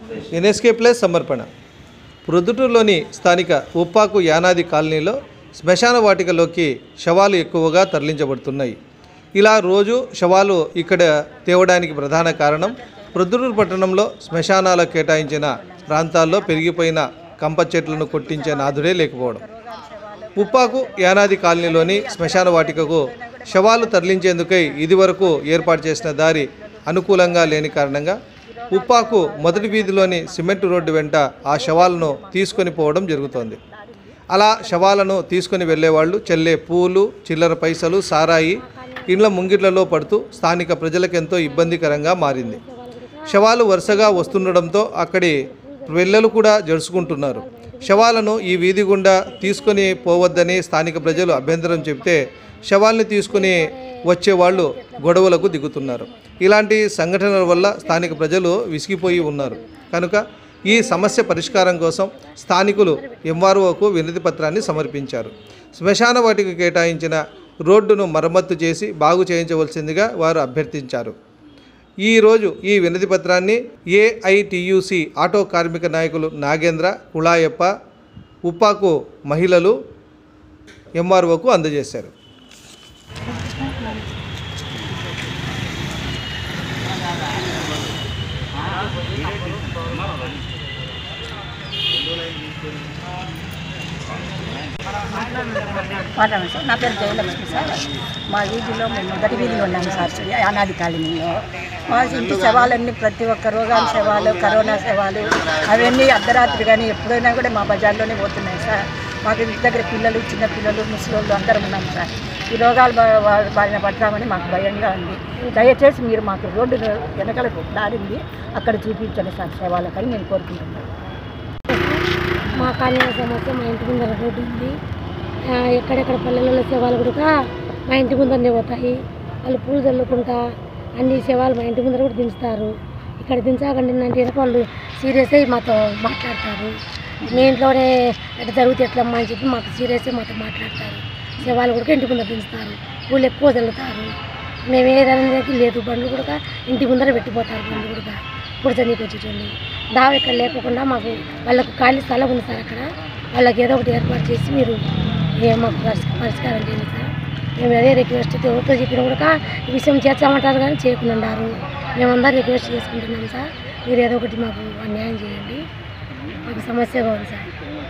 NSK plus సమర్పణ ప్రొద్దుటూరులోని స్థానిక ఉప్పాకు యానాది కాలనీలో శ్మశాన వాటికలోకి శవాలు ఎక్కువగా తరలించబడుతున్నాయి ఇలా రోజు శవాలు ఇక్కడ తేవడానికి ప్రధాన కారణం ప్రొద్దుటూరు పట్టణంలో శ్మశానాలకు కేటాయించిన ప్రాంతాల్లో పెరిగిపోయిన కంప చెట్లను కొట్టించే నాదుడే లేకపోవడం ఉప్పాకు యానాది కాలనీలోని శ్మశాన వాటికకు శవాలు తరలించేందుకై ఇదివరకు ఏర్పాటు చేసిన దారి అనుకూలంగా లేని కారణంగా ఉప్పాకు మొదటి వీధిలోని సిమెంట్ రోడ్డు వెంట ఆ శవాలను తీసుకొని పోవడం జరుగుతోంది అలా శవాలను తీసుకొని వెళ్ళేవాళ్ళు చెల్లే పూలు చిల్లర పైసలు సారాయి ఇండ్ల ముంగిట్లలో పడుతూ స్థానిక ప్రజలకెంతో ఇబ్బందికరంగా మారింది శవాలు వరుసగా వస్తుండడంతో అక్కడి పిల్లలు కూడా జరుచుకుంటున్నారు శవాలను ఈ వీధి గుండా తీసుకొని పోవద్దని స్థానిక ప్రజలు అభ్యంతరం చెబితే శవాల్ని తీసుకుని వచ్చేవాళ్ళు గొడవలకు దిగుతున్నారు ఇలాంటి సంఘటనల వల్ల స్థానిక ప్రజలు విసిగిపోయి ఉన్నారు కనుక ఈ సమస్య పరిష్కారం కోసం స్థానికులు ఎంఆర్ఓకు వినతి పత్రాన్ని సమర్పించారు శ్మశాన వాటికి కేటాయించిన రోడ్డును మరమ్మత్తు చేసి బాగు చేయించవలసిందిగా వారు అభ్యర్థించారు ఈరోజు ఈ వినతి పత్రాన్ని ఏఐటియుసి ఆటో కార్మిక నాయకులు నాగేంద్ర కుళాయప్ప ఉప్పాకు మహిళలు ఎంఆర్ఓకు అందజేశారు మాట్లాడండి సార్ నా పేరు జయలక్ష్మి సార్ మా వీధిలో మేము మొదటి వీధిలో ఉన్నాము సార్ అనాది కాలనీలో మా ఇంటి శవాలన్నీ ప్రతి ఒక్క రోగాల శవాలు కరోనా శవాలు అవన్నీ అర్ధరాత్రి కానీ ఎప్పుడైనా కూడా మా బజార్లోనే పోతున్నాయి సార్ మాకు ఇంటి దగ్గర పిల్లలు చిన్న పిల్లలు ముసలోళ్ళు అందరం ఉన్నాం సార్ ఈ రోగాలు బా- బా- బారిన పడతామని మాకు భయంగా ఉంది దయచేసి మీరు మాకు రోడ్డు వెనకాల దారింది అక్కడ చూపించండి సార్ శవాలకని నేను కోరుకుంటున్నాను మా కాలనీ సమస్య మా ఇంటి ముందర రోడ్డు ఉంది ఆ, ఎక్కడెక్కడ పల్లెలలో శవాలు కూడా మా ఇంటి ముందరనే పోతాయి వాళ్ళు పూలు చల్లుకుంటా అన్ని శవాలు మా ఇంటి ముందర కూడా దించుతారు ఇక్కడ దించాకండి అంటే వెనక వాళ్ళు సీరియస్ అయ్యి మాతో మాట్లాడతారు మీ ఇంట్లోనే ఎట్లా జరిగితే ఎట్లమ్మా అని చెప్పి మాకు సీరియస్ అయ్యి మాతో మాట్లాడతారు శవాలు కూడా ఇంటి ముందర దించుతారు పూలు ఎక్కువ చల్లుతారు మేము ఏదనేది లేదు బండ్లు కూడా ఇంటి ముందర పెట్టిపోతారు బండ్లు కూడా ఇప్పుడు చనీకి వచ్చేటోళ్ళు దావ ఇక్కడ లేకుండా మాకు వాళ్ళకు ఖాళీ స్థలం ఉంది సార్ అక్కడ వాళ్ళకి ఏదో ఒకటి ఏర్పాటు చేసి మీరు ఏ మాకు పరిష్- పరిష్కారం చేయండి సార్ మేము అదే రిక్వెస్ట్ ఎవరితో చెప్పినా కూడా ఈ విషయం చేస్తామంటారు కానీ చేయకుండా ఉన్నారు మేమందరం రిక్వెస్ట్ చేసుకుంటున్నాం సార్ మీరు ఏదో ఒకటి మాకు అన్యాయం చేయండి మాకు సమస్యగా ఉంది సార్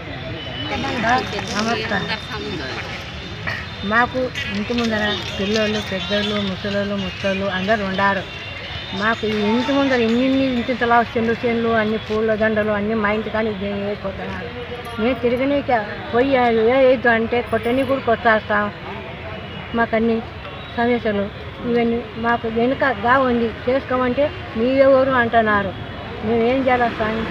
నమస్కారం మాకు ఇంటి ముందర పిల్లోళ్ళు పెద్దోళ్ళు ముసలోళ్ళు ముసలోళ్ళు అందరు ఉండారు మాకు ఈ ఇంటి ముందర ఇన్ని ఇన్ని ఇంటి తలా చెండు చేనులు అన్ని పూల దండలు అన్ని మా ఇంటి కానీ ఇది అయిపోతున్నారు మేము తిరగనీక పోయి వేయద్దు అంటే కొట్టని కూడా కొట్టేస్తాం మాకు అన్ని సమస్యలు ఇవన్నీ మాకు వెనుకగా ఉంది చేసుకోమంటే మీరెవరు అంటున్నారు మేము ఏం చేయాలి స్వామి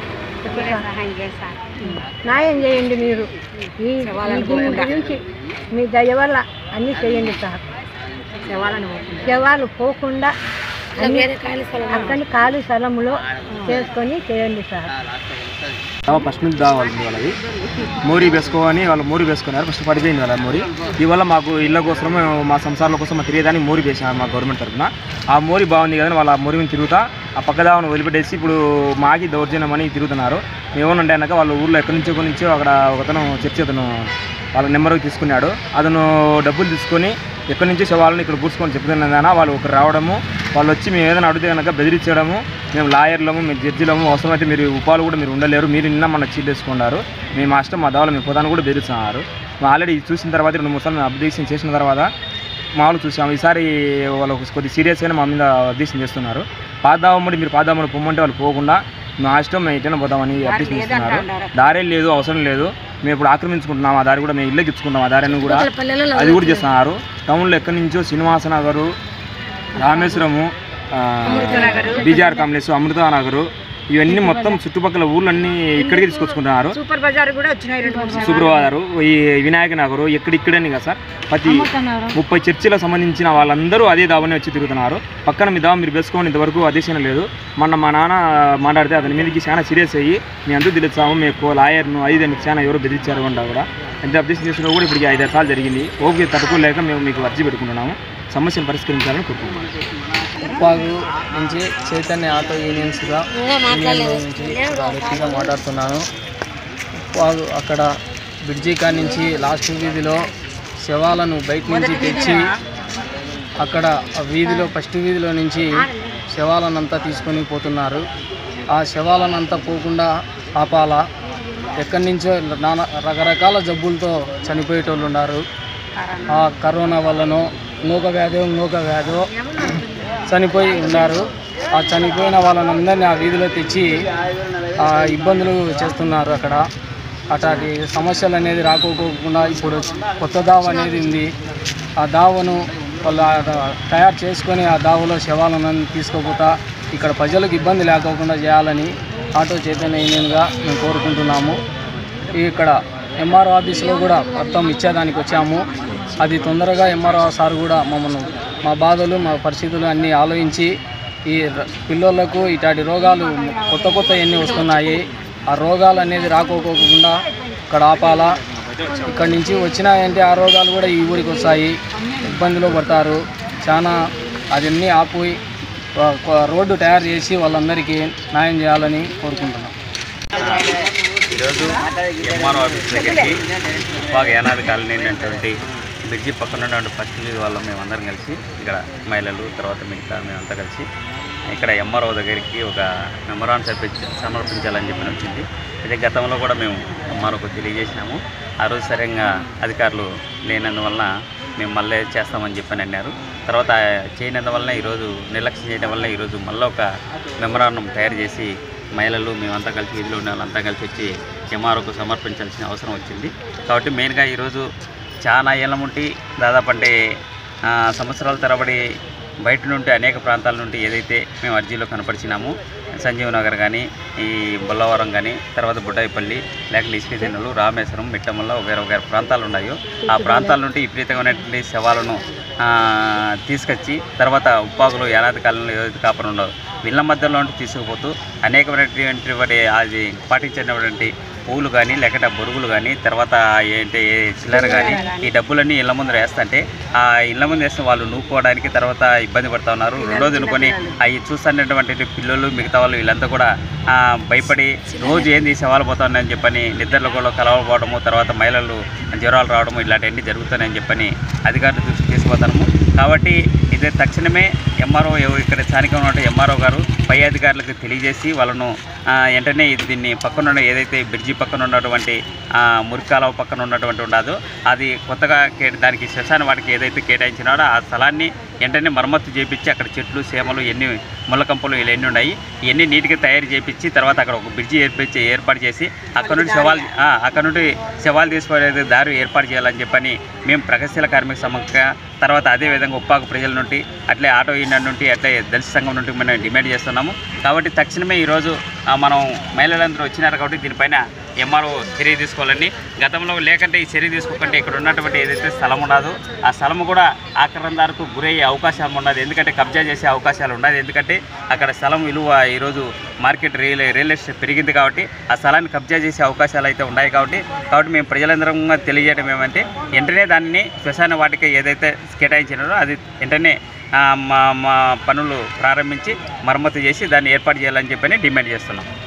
న్యాయం చేయండి మీరు ఈ ఈ దీని గురించి మీ దయ వల్ల అన్నీ చేయండి సార్ శవాలు పోకుండా అన్ని అక్కడి ఖాళీ స్థలంలో చేసుకొని చేయండి సార్ దావ ఫస్ట్ నుంచి దావాలి వాళ్ళది మోరీ వేసుకోని వాళ్ళు మోరీ వేసుకున్నారు ఫస్ట్ పడిపోయింది వాళ్ళ మోరీ ఇవల్ల మాకు ఇళ్ళ కోసం మా సంసారాల కోసం మా తిరిగేదానికి మోరీ వేసాము మా గవర్నమెంట్ తరఫున ఆ మోరీ బాగుంది కదా వాళ్ళ మోరీ మీద తిరుగుతా ఆ పక్క దావను వదిలిపెట్టేసి ఇప్పుడు మాకి దౌర్జన్యం అని తిరుగుతున్నారు మేమేమంటే అనక వాళ్ళ ఊర్లో ఎక్కడి నుంచో ఎక్కడి నుంచో అక్కడ ఒకతను చర్చి అతను వాళ్ళ నెంబర్కి తీసుకున్నాడు అతను డబ్బులు తీసుకొని ఎక్కడి నుంచి శవాలను ఇక్కడ పూడ్చుకొని చెప్తున్నదాన వాళ్ళు ఒకరు రావడము వాళ్ళు వచ్చి మేము ఏదైనా అడిగితే కనుక బెదిరించడము మేము లాయర్లము మేము జడ్జిలము అవసరమైతే మీరు ఉపాలు కూడా మీరు ఉండలేరు మీరు నిన్న మన చీట్ వేసుకున్నారు మేము మా ఇష్టం మా దావలు మేము పోతాను కూడా బెదిరిస్తున్నారు మేము ఆల్రెడీ చూసిన తర్వాత రెండు మూడు సార్లు మేము అబ్జెక్షన్ చేసిన తర్వాత మామూలు చూసాము ఈసారి వాళ్ళు కొద్ది సీరియస్గానే మా మీద అబ్జెక్షన్ చేస్తున్నారు పాదావమ్మడి మీరు పాదావమ్మడి పొమ్మంటే వాళ్ళు పోకుండా మా ఇష్టం మేము ఎటైనా పోదామని అబ్జెక్షన్ చేస్తున్నారు దారే లేదు అవసరం లేదు మేము ఇప్పుడు ఆక్రమించుకుంటున్నాం ఆ దారి కూడా మేము ఇల్లు ఇచ్చుకుంటాం ఆ దారిని కూడా పల్లెలలో అది కూడా చేస్తున్నారు టౌన్లో ఎక్కడి నుంచో శ్రీనివాస నగరు రామేశ్వరము ఆ, బీజార్ కాంప్లెక్స్ అమృత నగరు ఇవన్నీ మొత్తం చుట్టుపక్కల ఊర్లన్నీ ఇక్కడికి తీసుకొచ్చుకుంటున్నారు సూపర్ బజార్ కూడా వచ్చినాయి రెండు మూడు శుక్రవారు ఈ వినాయక నగరు ఎక్కడిక్కడని కదా సార్ ప్రతి ముప్పై చర్చిలకు సంబంధించిన వాళ్ళందరూ అదే దావనే వచ్చి తిరుగుతున్నారు పక్కన మీ దావ మీరు వేసుకోండి ఇంతవరకు అదేశం లేదు మొన్న మా నాన్న మాట్లాడితే అతని మీదకి చాలా సీరియస్ అయ్యి మేము అందరూ తెలుస్తాము మీకు లాయర్ను ఐదు అని చాలా ఎవరు బెదిరించారు కూడా కూడా ఎంత అబ్జెక్షన్ చేసినా కూడా ఇప్పుడు ఐదు సార్లు జరిగింది ఓకే తట్టుకోలేక మేము మీకు అర్జీ పెట్టుకుంటున్నాము సమస్యను పరిష్కరించాలని కోరుకుంటున్నాము ఉప్పాగు నుంచి చైతన్య ఆటో యూనియన్స్గా యూనియన్ నుంచి ఒక వ్యక్తిగా మాట్లాడుతున్నాను ఉప్పాగు అక్కడ బ్రిడ్జి కాడ నుంచి లాస్ట్ వీధిలో శవాలను బయట నుంచి తెచ్చి అక్కడ ఆ వీధిలో ఫస్ట్ వీధిలో నుంచి శవాలనంతా తీసుకొని పోతున్నారు ఆ శవాలనంతా పోకుండా ఆపాలా ఎక్కడి నుంచో నానా రకరకాల జబ్బులతో చనిపోయేటోళ్ళు ఉన్నారు ఆ కరోనా వల్లనో ఇంకొక వ్యాధో ఇంకొక వ్యాధో చనిపోయి ఉన్నారు ఆ చనిపోయిన వాళ్ళనందరినీ ఆ వీధిలో తెచ్చి ఆ ఇబ్బందులు చేస్తున్నారు అక్కడ అట్లాంటి సమస్యలు అనేది రాకోకుండా ఇప్పుడు కొత్త దావ అనేది ఉంది ఆ దావను వాళ్ళు ఆ తయారు చేసుకొని ఆ దావలో శవాలను తీసుకోపోతా ఇక్కడ ప్రజలకు ఇబ్బంది లేకోకుండా చేయాలని ఆటో చైతన్య యూనియన్గా మేము కోరుకుంటున్నాము ఇక్కడ ఎంఆర్ఓ ఆఫీస్లో కూడా మొత్తం ఇచ్చేదానికి వచ్చాము అది తొందరగా ఎంఆర్ఓ సార్ కూడా మమ్మల్ని మా బాధలు మా పరిస్థితులు అన్నీ ఆలోచించి ఈ ర- పిల్లోళ్ళకు ఇట్లాంటి రోగాలు కొత్త కొత్త ఎన్ని వస్తున్నాయి ఆ రోగాలు అనేది రాకోకోకుండా ఇక్కడ ఆపాలా ఇక్కడ నుంచి వచ్చినాయంటే ఆ రోగాలు కూడా ఈ ఊరికి వస్తాయి ఇబ్బందిలో పడతారు చాలా అదన్నీ ఆపి ఒక- ఒక రోడ్డు తయారు చేసి వాళ్ళందరికీ న్యాయం చేయాలని కోరుకుంటున్నాం ఈరోజు ఎంఆర్ఓ ఆఫీస్ దగ్గరికి బాగా ఏనాది కాలనీ అనేటువంటి బ్రిడ్జి పక్కన ఉన్నటువంటి ఫస్ట్ వీధి వాళ్ళం మేమందరం కలిసి ఇక్కడ మహిళలు తర్వాత మిగతా మేమంతా కలిసి ఇక్కడ ఎంఆర్ఓ దగ్గరికి ఒక మెమరాన్ సమర్పించ సమర్పించాలని చెప్పి వచ్చింది అయితే గతంలో కూడా మేము ఎంఆర్ఓకు తెలియజేసినాము ఆ రోజు సరిగ్గా అధికారులు లేనందువలన మేము మళ్ళీ చేస్తామని చెప్పని అన్నారు తర్వాత చేయనందువలన ఈరోజు నిర్లక్ష్యం చేయడం వల్ల ఈరోజు మళ్ళీ ఒక మెమరాండం తయారు చేసి మహిళలు మేమంతా కలిసి వీధిలో ఉన్న వాళ్ళంతా కలిసి వచ్చి ఎంఆర్ఓకు సమర్పించాల్సిన అవసరం వచ్చింది కాబట్టి మెయిన్గా ఈరోజు చాలా ఏళ్ళ నుండి దాదాపు అంటే ఆ, సంవత్సరాల తరబడి బయట నుండి అనేక ప్రాంతాల నుండి ఏదైతే మేము అర్జీలో కనపరిచినామో సంజీవ్ నగర్ కానీ ఈ బొల్లవరం కానీ తర్వాత బుడ్డాయిపల్లి లేక లిస్పిదిన్నలు రామేశ్వరం మిట్టమల్ల వేరే వేరే ప్రాంతాలు ఉన్నాయో ఆ ప్రాంతాల నుండి విపరీతమైనటువంటి శవాలను ఆ, తీసుకొచ్చి తర్వాత ఉప్పాకులు ఏనాది కాలంలో ఏదైతే కాపురం ఉండవు వీళ్ళ మధ్యలో నుండి తీసుకుపోతూ అనేకమైనటువంటి వాటి అది పాటించినటువంటి పువ్వులు కానీ లేకపోతే బొరుగులు కానీ తర్వాత ఏంటి చిల్లర కానీ ఈ డబ్బులన్నీ ఇళ్ళ ముందు వేస్తుంటే ఆ ఇళ్ళ ముందు వేస్తే వాళ్ళు నూపుకోవడానికి తర్వాత ఇబ్బంది పడుతూ ఉన్నారు రెండోది అనుకొని అవి చూస్తున్నటువంటి పిల్లలు మిగతా వాళ్ళు వీళ్ళంతా కూడా ఆ, భయపడి రోజు ఏం తీసేవాళ్ళు పోతా ఉన్నాయని చెప్పని నిద్రలో కూడా కలవకపోవడము తర్వాత మహిళలు జ్వరాలు రావడము ఇలాంటివన్నీ జరుగుతున్నాయని చెప్పని అధికారులు దృష్టికి తీసుకుపోతాము కాబట్టి ఇది తక్షణమే ఎంఆర్ఓ ఇక్కడ స్థానికంగా ఉన్న ఎంఆర్ఓ గారు పై అధికారులకు తెలియజేసి వాళ్ళను ఆ, వెంటనే ఇది దీన్ని పక్కన ఉన్న ఏదైతే బ్రిడ్జి పక్కన ఉన్నటువంటి ఆ, మురికాలవ పక్కన ఉన్నటువంటి ఉండదో అది కొత్తగా కే దానికి శ్మశాన వాటికి ఏదైతే కేటాయించినాడో ఆ స్థలాన్ని వెంటనే మరమ్మతు చేపించి అక్కడ చెట్లు సేమలు ఎన్ని ముళ్ళకంపలు ఇలా ఎన్ని ఉన్నాయి ఇవన్నీ నీట్గా తయారు చేపించి తర్వాత అక్కడ ఒక బ్రిడ్జి ఏర్పించి ఏర్పాటు చేసి అక్కడ నుండి శవాలు ఆ, అక్కడ నుండి శవాలు తీసుకునే దారి ఏర్పాటు చేయాలని చెప్పని మేము ప్రగతిశీల కార్మిక సమగ్ర తర్వాత అదేవిధంగా ఉప్పాకు ప్రజల నుండి అట్లే ఆటో యూనియన్ నుండి అట్లే దళిత సంఘం నుండి మనం డిమాండ్ చేస్తున్నాము కాబట్టి తక్షణమే ఈరోజు ఆ, మనం మహిళలందరూ వచ్చినారు కాబట్టి దీనిపైన ఎంఆర్ఓ చర్య తీసుకోవాలని గతంలో లేకంటే ఈ చర్య తీసుకోకంటే ఇక్కడ ఉన్నటువంటి ఏదైతే స్థలం ఉండదో ఆ స్థలం కూడా ఆక్రమణదారుకు గురయ్యే అవకాశం ఉండదు ఎందుకంటే కబ్జా చేసే అవకాశాలు ఉండదు ఎందుకంటే అక్కడ స్థలం విలువ ఈరోజు మార్కెట్ రియల్ రియల్ ఎస్టేట్ పెరిగింది కాబట్టి ఆ స్థలాన్ని కబ్జా చేసే అవకాశాలు అయితే ఉన్నాయి కాబట్టి కాబట్టి మేము ప్రజలందరం తెలియజేయడం ఏమంటే వెంటనే దాన్ని శ్మశాన వాటికి ఏదైతే కేటాయించినారో అది వెంటనే ఆ, మా మా పనులు ప్రారంభించి మరమ్మతు చేసి దాన్ని ఏర్పాటు చేయాలని చెప్పని డిమాండ్ చేస్తున్నాం